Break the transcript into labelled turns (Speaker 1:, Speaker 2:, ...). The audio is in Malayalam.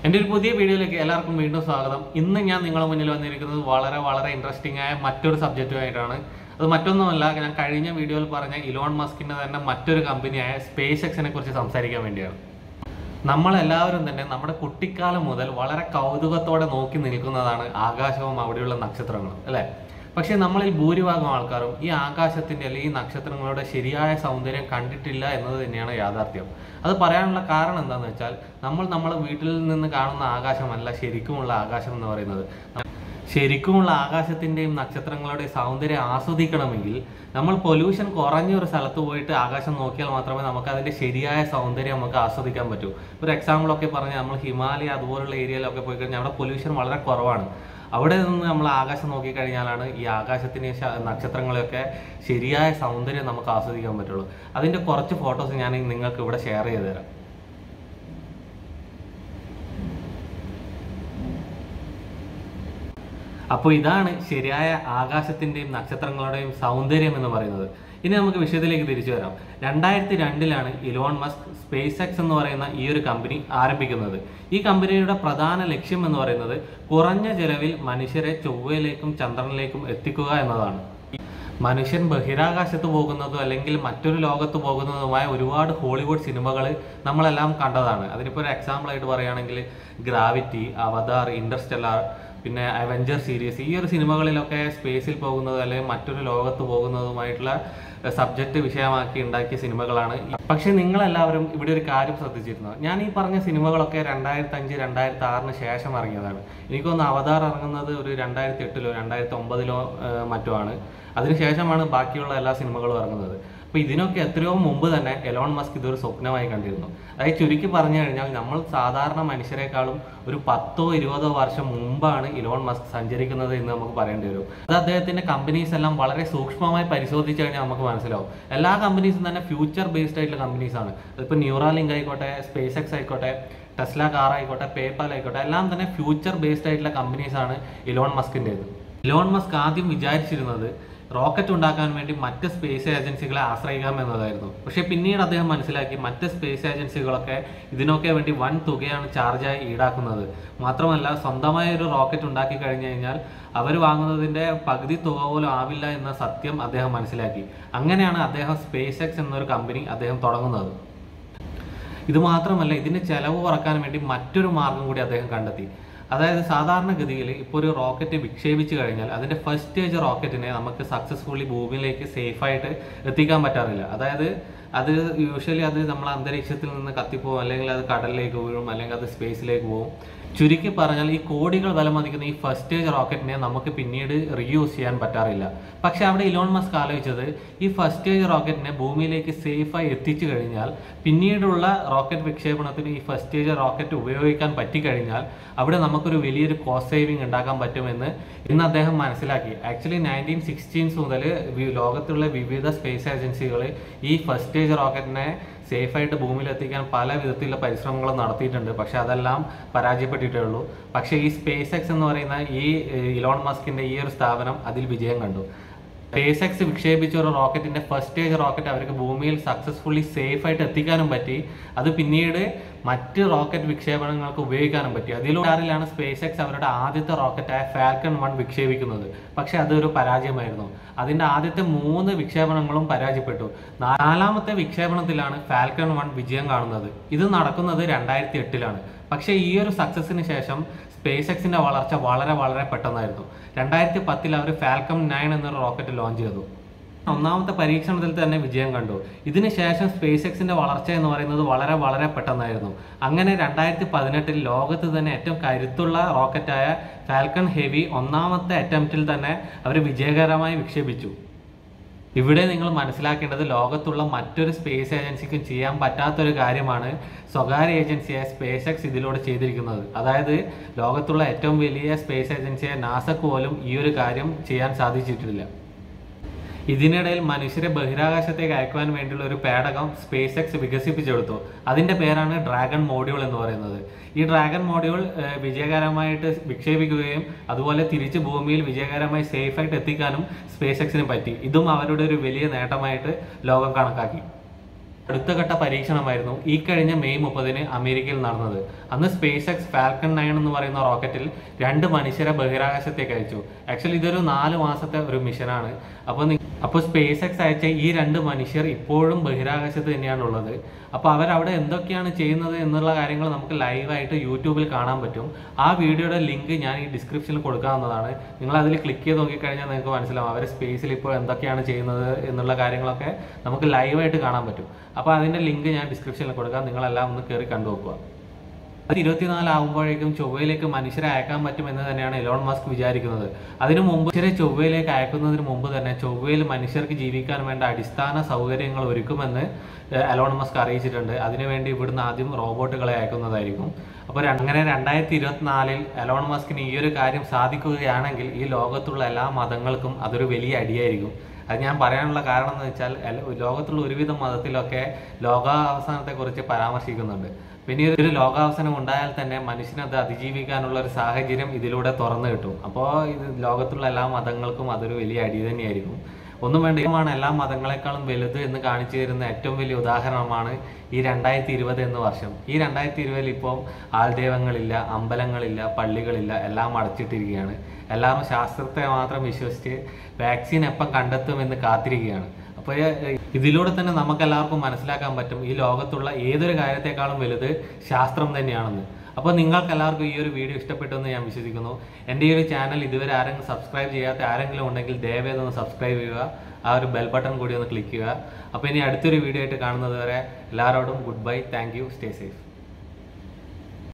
Speaker 1: എൻ്റെ ഒരു പുതിയ വീഡിയോയിലേക്ക് എല്ലാവർക്കും വീണ്ടും സ്വാഗതം ഇന്ന് ഞാൻ നിങ്ങളുടെ മുന്നിൽ വന്നിരിക്കുന്നത് വളരെ വളരെ ഇൻട്രസ്റ്റിംഗ് ആയ മറ്റൊരു സബ്ജക്റ്റുമായിട്ടാണ് അത് മറ്റൊന്നുമല്ല ഞാൻ കഴിഞ്ഞ വീഡിയോയിൽ പറഞ്ഞ ഇലോൺ മസ്കിൻ്റെ തന്നെ മറ്റൊരു കമ്പനിയായ സ്പേസ് എക്സിനെ കുറിച്ച് സംസാരിക്കാൻ വേണ്ടിയാണ് നമ്മളെല്ലാവരും തന്നെ നമ്മുടെ കുട്ടിക്കാലം മുതൽ വളരെ കൗതുകത്തോടെ നോക്കി നിൽക്കുന്നതാണ് ആകാശവും അവിടെയുള്ള നക്ഷത്രങ്ങളും അല്ലേ പക്ഷേ നമ്മളിൽ ഭൂരിഭാഗം ആൾക്കാരും ഈ ആകാശത്തിൻ്റെ അല്ലെങ്കിൽ ഈ നക്ഷത്രങ്ങളുടെ ശരിയായ സൗന്ദര്യം കണ്ടിട്ടില്ല എന്നത് തന്നെയാണ് യാഥാർത്ഥ്യം അത് പറയാനുള്ള കാരണം എന്താണെന്ന് വെച്ചാൽ നമ്മൾ നമ്മുടെ വീട്ടിൽ നിന്ന് കാണുന്ന ആകാശമല്ല ശരിക്കുമുള്ള ആകാശം എന്ന് പറയുന്നത് ശരിക്കുമുള്ള ആകാശത്തിൻ്റെയും നക്ഷത്രങ്ങളുടെയും സൗന്ദര്യം ആസ്വദിക്കണമെങ്കിൽ നമ്മൾ പൊല്യൂഷൻ കുറഞ്ഞ ഒരു സ്ഥലത്ത് പോയിട്ട് ആകാശം നോക്കിയാൽ മാത്രമേ നമുക്ക് അതിൻ്റെ ശരിയായ സൗന്ദര്യം നമുക്ക് ആസ്വദിക്കാൻ പറ്റൂ ഒരു എക്സാമ്പിളൊക്കെ പറഞ്ഞാൽ നമ്മൾ ഹിമാലയ അതുപോലുള്ള ഏരിയയിലൊക്കെ പോയി കഴിഞ്ഞാൽ അവിടെ പൊല്യൂഷൻ വളരെ കുറവാണ് അവിടെ നിന്ന് നമ്മൾ ആകാശം നോക്കിക്കഴിഞ്ഞാലാണ് ഈ ആകാശത്തിനെ ശ- നക്ഷത്രങ്ങളെയൊക്കെ ശരിയായ സൗന്ദര്യം നമുക്ക് ആസ്വദിക്കാൻ പറ്റുള്ളൂ അതിൻ്റെ കുറച്ച് ഫോട്ടോസ് ഞാൻ നിങ്ങൾക്ക് ഇവിടെ ഷെയർ ചെയ്ത് തരാം അപ്പോൾ ഇതാണ് ശരിയായ ആകാശത്തിൻ്റെയും നക്ഷത്രങ്ങളുടെയും സൗന്ദര്യം എന്ന് പറയുന്നത് ഇനി നമുക്ക് വിഷയത്തിലേക്ക് തിരിച്ചു വരാം രണ്ടായിരത്തി രണ്ടിലാണ് ഇലോൺ മസ്ക് സ്പേസ് എക്സ് എന്ന് പറയുന്ന ഈ ഒരു കമ്പനി ആരംഭിക്കുന്നത് ഈ കമ്പനിയുടെ പ്രധാന ലക്ഷ്യം എന്ന് പറയുന്നത് കുറഞ്ഞ ചെലവിൽ മനുഷ്യരെ ചൊവ്വയിലേക്കും ചന്ദ്രനിലേക്കും എത്തിക്കുക എന്നതാണ് മനുഷ്യൻ ബഹിരാകാശത്ത് പോകുന്നതും അല്ലെങ്കിൽ മറ്റൊരു ലോകത്ത് പോകുന്നതുമായ ഒരുപാട് ഹോളിവുഡ് സിനിമകൾ നമ്മളെല്ലാം കണ്ടതാണ് അതിനിപ്പോൾ ഒരു എക്സാമ്പിൾ ആയിട്ട് പറയുകയാണെങ്കിൽ ഗ്രാവിറ്റി അവതാർ ഇൻ്റർസ്റ്റെല്ലാർ പിന്നെ അവഞ്ചർ സീരീസ് ഈ ഒരു സിനിമകളിലൊക്കെ സ്പേസിൽ പോകുന്നത് അല്ലെങ്കിൽ മറ്റൊരു ലോകത്ത് പോകുന്നതുമായിട്ടുള്ള സബ്ജക്റ്റ് വിഷയമാക്കി ഉണ്ടാക്കിയ സിനിമകളാണ് പക്ഷേ നിങ്ങളെല്ലാവരും ഇവിടെ ഒരു കാര്യം ശ്രദ്ധിച്ചിരുന്നു ഞാൻ ഈ പറഞ്ഞ സിനിമകളൊക്കെ രണ്ടായിരത്തി അഞ്ച് രണ്ടായിരത്തി ആറിന് ശേഷം ഇറങ്ങിയതാണ് എനിക്കൊന്ന് അവതാർ ഇറങ്ങുന്നത് ഒരു രണ്ടായിരത്തി എട്ടിലോ രണ്ടായിരത്തി ഒമ്പതിലോ മറ്റോ ആണ് അതിനുശേഷമാണ് ബാക്കിയുള്ള എല്ലാ സിനിമകളും ഇറങ്ങുന്നത് അപ്പോൾ ഇതിനൊക്കെ എത്രയോ മുമ്പ് തന്നെ എലോൺ മസ്ക് ഇതൊരു സ്വപ്നമായി കണ്ടിരുന്നു അതായത് ചുരുക്കി പറഞ്ഞു കഴിഞ്ഞാൽ നമ്മൾ സാധാരണ മനുഷ്യരെക്കാളും ഒരു പത്തോ ഇരുപതോ വർഷം മുമ്പാണ് ഇലോൺ മസ്ക് സഞ്ചരിക്കുന്നത് എന്ന് നമുക്ക് പറയേണ്ടി വരും അത് അദ്ദേഹത്തിന്റെ കമ്പനീസ് എല്ലാം വളരെ സൂക്ഷ്മമായി പരിശോധിച്ച് കഴിഞ്ഞാൽ നമുക്ക് മനസ്സിലാവും എല്ലാ കമ്പനീസും തന്നെ ഫ്യൂച്ചർ ബേസ്ഡ് ആയിട്ടുള്ള കമ്പനീസ് ആണ് അതിപ്പോൾ ന്യൂറാലിങ്ക് ആയിക്കോട്ടെ സ്പേസ് എക്സ് ആയിക്കോട്ടെ ടെസ്ല കാർ ആയിക്കോട്ടെ പേപ്പാൽ ആയിക്കോട്ടെ എല്ലാം തന്നെ ഫ്യൂച്ചർ ബേസ്ഡ് ആയിട്ടുള്ള കമ്പനീസ് ആണ് ഇലോൺ മസ്കിൻ്റെത് ഇലോൺ മസ്ക് ആദ്യം വിചാരിച്ചിരുന്നത് റോക്കറ്റ് ഉണ്ടാക്കാൻ വേണ്ടി മറ്റ് സ്പേസ് ഏജൻസികളെ ആശ്രയിക്കാം എന്നതായിരുന്നു പക്ഷേ പിന്നീട് അദ്ദേഹം മനസ്സിലാക്കി മറ്റ് സ്പേസ് ഏജൻസികളൊക്കെ ഇതിനൊക്കെ വേണ്ടി വൻ തുകയാണ് ചാർജായി ഈടാക്കുന്നത് മാത്രമല്ല സ്വന്തമായ ഒരു റോക്കറ്റ് ഉണ്ടാക്കി കഴിഞ്ഞു കഴിഞ്ഞാൽ അവർ വാങ്ങുന്നതിൻ്റെ പകുതി തുക പോലും ആവില്ല എന്ന സത്യം അദ്ദേഹം മനസ്സിലാക്കി അങ്ങനെയാണ് അദ്ദേഹം സ്പേസ് എക്സ് എന്നൊരു കമ്പനി അദ്ദേഹം തുടങ്ങുന്നത് ഇത് മാത്രമല്ല ഇതിന്റെ ചെലവ് കുറക്കാൻ വേണ്ടി മറ്റൊരു മാർഗം കൂടി അദ്ദേഹം കണ്ടെത്തി അതായത് സാധാരണഗതിയിൽ ഇപ്പോൾ ഒരു റോക്കറ്റ് വിക്ഷേപിച്ചു കഴിഞ്ഞാൽ അതിന്റെ ഫസ്റ്റ് സ്റ്റേജ് റോക്കറ്റിനെ നമുക്ക് സക്സസ്ഫുള്ളി ഭൂമിയിലേക്ക് സേഫായിട്ട് എത്തിക്കാൻ പറ്റാറില്ല അതായത് അത് യൂഷ്വലി അത് നമ്മൾ അന്തരീക്ഷത്തിൽ നിന്ന് കത്തിപ്പോകും അല്ലെങ്കിൽ അത് കടലിലേക്ക് വീഴും അല്ലെങ്കിൽ അത് സ്പേസിലേക്ക് പോകും ചുരുക്കി പറഞ്ഞാൽ ഈ കോടികൾ വില മതിക്കുന്ന ഈ ഫസ്റ്റ് സ്റ്റേജ് റോക്കറ്റിനെ നമുക്ക് പിന്നീട് റീയൂസ് ചെയ്യാൻ പറ്റാറില്ല പക്ഷെ അവിടെ ഇലോൺ മസ്ക് ആലോചിച്ചത് ഈ ഫസ്റ്റ് സ്റ്റേജ് റോക്കറ്റിനെ ഭൂമിയിലേക്ക് സേഫായി എത്തിച്ചു കഴിഞ്ഞാൽ പിന്നീടുള്ള റോക്കറ്റ് വിക്ഷേപണത്തിന് ഈ ഫസ്റ്റ് സ്റ്റേജ് റോക്കറ്റ് ഉപയോഗിക്കാൻ പറ്റിക്കഴിഞ്ഞാൽ അവിടെ നമുക്കൊരു വലിയൊരു കോസ്റ്റ് സേവിങ് ഉണ്ടാക്കാൻ പറ്റുമെന്ന് ഇന്ന് അദ്ദേഹം മനസ്സിലാക്കി ആക്ച്വലി നയൻറ്റീൻ സിക്സ്റ്റീൻസ് മുതൽ ലോകത്തുള്ള വിവിധ സ്പേസ് ഏജൻസികൾ ഈ ഫസ്റ്റ് സ്റ്റേജ് റോക്കറ്റിനെ സേഫായിട്ട് ഭൂമിയിൽ എത്തിക്കാൻ പല വിധത്തിലുള്ള പരിശ്രമങ്ങളും നടത്തിയിട്ടുണ്ട് പക്ഷെ അതെല്ലാം പരാജയപ്പെട്ടിട്ടേ ഉള്ളൂ പക്ഷേ ഈ സ്പേസ് എക്സ് എന്ന് പറയുന്ന ഈ ഏഹ്, ഇലോൺ മസ്കിന്റെ ഈ ഒരു സ്ഥാപനം അതിൽ വിജയം കണ്ടു സ്പേസ് എക്സ് വിക്ഷേപിച്ച ഒരു റോക്കറ്റിന്റെ ഫസ്റ്റ് സ്റ്റേജ് റോക്കറ്റ് അവർക്ക് ഭൂമിയിൽ സക്സസ്ഫുള്ളി സേഫ് ആയിട്ട് എത്തിക്കാനും പറ്റി അത് പിന്നീട് മറ്റ് റോക്കറ്റ് വിക്ഷേപണങ്ങൾക്ക് ഉപയോഗിക്കാനും പറ്റി അതിലൂടെയാണ് സ്പേസ് എക്സ് അവരുടെ ആദ്യത്തെ റോക്കറ്റായ ഫാൽക്കൺ വൺ വിക്ഷേപിക്കുന്നത് പക്ഷെ അതൊരു പരാജയമായിരുന്നു അതിന്റെ ആദ്യത്തെ മൂന്ന് വിക്ഷേപണങ്ങളും പരാജയപ്പെട്ടു നാലാമത്തെ വിക്ഷേപണത്തിലാണ് ഫാൽക്കൺ വൺ വിജയം കാണുന്നത് ഇത് നടക്കുന്നത് രണ്ടായിരത്തി എട്ടിലാണ് പക്ഷേ ഈ ഒരു സക്സസിന് ശേഷം സ്പേസ് എക്സിന്റെ വളർച്ച വളരെ വളരെ പെട്ടെന്നായിരുന്നു രണ്ടായിരത്തി പത്തിൽ അവർ ഫാൽക്കം നയൻ എന്നൊരു റോക്കറ്റ് ലോഞ്ച് ചെയ്തു ഒന്നാമത്തെ പരീക്ഷണത്തിൽ തന്നെ വിജയം കണ്ടു ഇതിന് ശേഷം സ്പേസ് എക്സിന്റെ വളർച്ച എന്ന് പറയുന്നത് വളരെ വളരെ പെട്ടെന്നായിരുന്നു അങ്ങനെ രണ്ടായിരത്തി പതിനെട്ടിൽ ലോകത്ത് തന്നെ ഏറ്റവും കരുത്തുള്ള റോക്കറ്റായ ഫാൽക്കൺ ഹെവി ഒന്നാമത്തെ അറ്റംപ്റ്റിൽ തന്നെ അവർ വിജയകരമായി വിക്ഷേപിച്ചു ഇവിടെ നിങ്ങൾ മനസ്സിലാക്കേണ്ടത് ലോകത്തുള്ള മറ്റൊരു സ്പേസ് ഏജൻസിക്കും ചെയ്യാൻ പറ്റാത്തൊരു കാര്യമാണ് സ്വകാര്യ ഏജൻസിയായ സ്പേസ് എക്സ് ഇതിലൂടെ ചെയ്തിരിക്കുന്നത് അതായത് ലോകത്തുള്ള ഏറ്റവും വലിയ സ്പേസ് ഏജൻസിയായ നാസക്ക് പോലും ഈ ഒരു കാര്യം ചെയ്യാൻ സാധിച്ചിട്ടില്ല ഇതിനിടയിൽ മനുഷ്യരെ ബഹിരാകാശത്തേക്ക് അയക്കുവാൻ വേണ്ടിയുള്ള ഒരു പേടകം സ്പേസ് എക്സ് വികസിപ്പിച്ചെടുത്തു അതിന്റെ പേരാണ് ഡ്രാഗൺ മോഡ്യൂൾ എന്ന് പറയുന്നത് ഈ ഡ്രാഗൺ മോഡ്യൂൾ ഏഹ്, വിജയകരമായിട്ട് വിക്ഷേപിക്കുകയും അതുപോലെ തിരിച്ച് ഭൂമിയിൽ വിജയകരമായി സേഫായിട്ട് എത്തിക്കാനും സ്പേസ് എക്സിന് പറ്റി ഇതും അവരുടെ ഒരു വലിയ നേട്ടമായിട്ട് ലോകം കണക്കാക്കി അടുത്ത ഘട്ട പരീക്ഷണമായിരുന്നു ഈ കഴിഞ്ഞ മെയ് മുപ്പതിന് അമേരിക്കയിൽ നടന്നത് അന്ന് സ്പേസ് എക്സ് ഫാൽക്കൺ നയൻ എന്ന് പറയുന്ന റോക്കറ്റിൽ രണ്ട് മനുഷ്യരെ ബഹിരാകാശത്തേക്ക് അയച്ചു ആക്ച്വലി ഇതൊരു നാല് മാസത്തെ ഒരു മിഷനാണ് അപ്പോൾ അപ്പോൾ സ്പേസ് എക്സ് അയച്ച ഈ രണ്ട് മനുഷ്യർ ഇപ്പോഴും ബഹിരാകാശത്ത് തന്നെയാണ് ഉള്ളത് അപ്പോൾ അവരവിടെ എന്തൊക്കെയാണ് ചെയ്യുന്നത് എന്നുള്ള കാര്യങ്ങൾ നമുക്ക് ലൈവായിട്ട് യൂട്യൂബിൽ കാണാൻ പറ്റും ആ വീഡിയോയുടെ ലിങ്ക് ഞാൻ ഈ ഡിസ്ക്രിപ്ഷനിൽ കൊടുക്കാവുന്നതാണ് നിങ്ങൾ അതിൽ ക്ലിക്ക് ചെയ്ത് നോക്കിക്കഴിഞ്ഞാൽ നിങ്ങൾക്ക് മനസ്സിലാവും അവർ സ്പേസിൽ ഇപ്പോൾ എന്തൊക്കെയാണ് ചെയ്യുന്നത് എന്നുള്ള കാര്യങ്ങളൊക്കെ നമുക്ക് ലൈവായിട്ട് കാണാൻ പറ്റും അപ്പോൾ അതിൻ്റെ ലിങ്ക് ഞാൻ ഡിസ്ക്രിപ്ഷനിൽ കൊടുക്കാം നിങ്ങളെല്ലാം ഒന്ന് കയറി കണ്ടു നോക്കുക അത് ഇരുപത്തിനാല് ആകുമ്പോഴേക്കും ചൊവ്വയിലേക്ക് മനുഷ്യരെ അയക്കാൻ പറ്റുമെന്ന് തന്നെയാണ് എലോൺ മസ്ക് വിചാരിക്കുന്നത് അതിനു മുമ്പ് മനുഷ്യരെ ചൊവ്വയിലേക്ക് അയക്കുന്നതിന് മുമ്പ് തന്നെ ചൊവ്വയിൽ മനുഷ്യർക്ക് ജീവിക്കാൻ വേണ്ട അടിസ്ഥാന സൗകര്യങ്ങൾ ഒരുക്കുമെന്ന് ഏഹ്, എലോൺ മസ്ക് അറിയിച്ചിട്ടുണ്ട് അതിനുവേണ്ടി ഇവിടുന്ന് ആദ്യം റോബോട്ടുകളെ അയക്കുന്നതായിരിക്കും അപ്പോൾ അങ്ങനെ രണ്ടായിരത്തി ഇരുപത്തിനാലിൽ എലോൺ മസ്കിന് ഈ ഒരു കാര്യം സാധിക്കുകയാണെങ്കിൽ ഈ ലോകത്തുള്ള എല്ലാ മതങ്ങൾക്കും അതൊരു വലിയ അടിയായിരിക്കും അത് ഞാൻ പറയാനുള്ള കാരണം എന്ന് വെച്ചാൽ എല്ല- ലോകത്തുള്ള ഒരുവിധം മതത്തിലൊക്കെ ലോകാവസാനത്തെക്കുറിച്ച് പരാമർശിക്കുന്നുണ്ട് പിന്നെ ഒരു ലോകാവസാനം ഉണ്ടായാൽ തന്നെ മനുഷ്യനത് അതിജീവിക്കാനുള്ള ഒരു സാഹചര്യം ഇതിലൂടെ തുറന്നു കിട്ടും അപ്പോൾ ഇത് ലോകത്തുള്ള എല്ലാ മതങ്ങൾക്കും അതൊരു വലിയ അടി തന്നെയായിരിക്കും ഒന്നും വേണ്ട ഇതാണ് എല്ലാ മതങ്ങളെക്കാളും വലുത് എന്ന് കാണിച്ചു തരുന്ന ഏറ്റവും വലിയ ഉദാഹരണമാണ് ഈ രണ്ടായിരത്തി ഇരുപത് എന്ന വർഷം ഈ രണ്ടായിരത്തി ഇരുപതിൽ ഇപ്പോൾ ആൾദൈവങ്ങളില്ല അമ്പലങ്ങളില്ല പള്ളികളില്ല എല്ലാം അടച്ചിട്ടിരിക്കുകയാണ് എല്ലാവരും ശാസ്ത്രത്തെ മാത്രം വിശ്വസിച്ച് വാക്സിൻ എപ്പം കണ്ടെത്തുമെന്ന് കാത്തിരിക്കുകയാണ് അപ്പോൾ ഇതിലൂടെ തന്നെ നമുക്ക് എല്ലാവർക്കും മനസ്സിലാക്കാൻ പറ്റും ഈ ലോകത്തുള്ള ഏതൊരു കാര്യത്തെക്കാളും വലുത് ശാസ്ത്രം തന്നെയാണെന്ന് അപ്പോൾ നിങ്ങൾക്ക് എല്ലാവർക്കും ഈ ഒരു വീഡിയോ ഇഷ്ടപ്പെട്ടു എന്ന് ഞാൻ വിശ്വസിക്കുന്നു എൻ്റെ ഈ ഒരു ചാനൽ ഇതുവരെ ആരെങ്കിലും സബ്സ്ക്രൈബ് ചെയ്യാത്ത ആരെങ്കിലും ഉണ്ടെങ്കിൽ ദയവേദം ഒന്ന് സബ്സ്ക്രൈബ് ചെയ്യുക ആ ഒരു ബെൽ ബട്ടൺ കൂടി ഒന്ന് ക്ലിക്ക് ചെയ്യുക അപ്പോൾ ഇനി അടുത്തൊരു വീഡിയോ ആയിട്ട് കാണുന്നത് വരെ എല്ലാവരോടും good bye thank you stay safe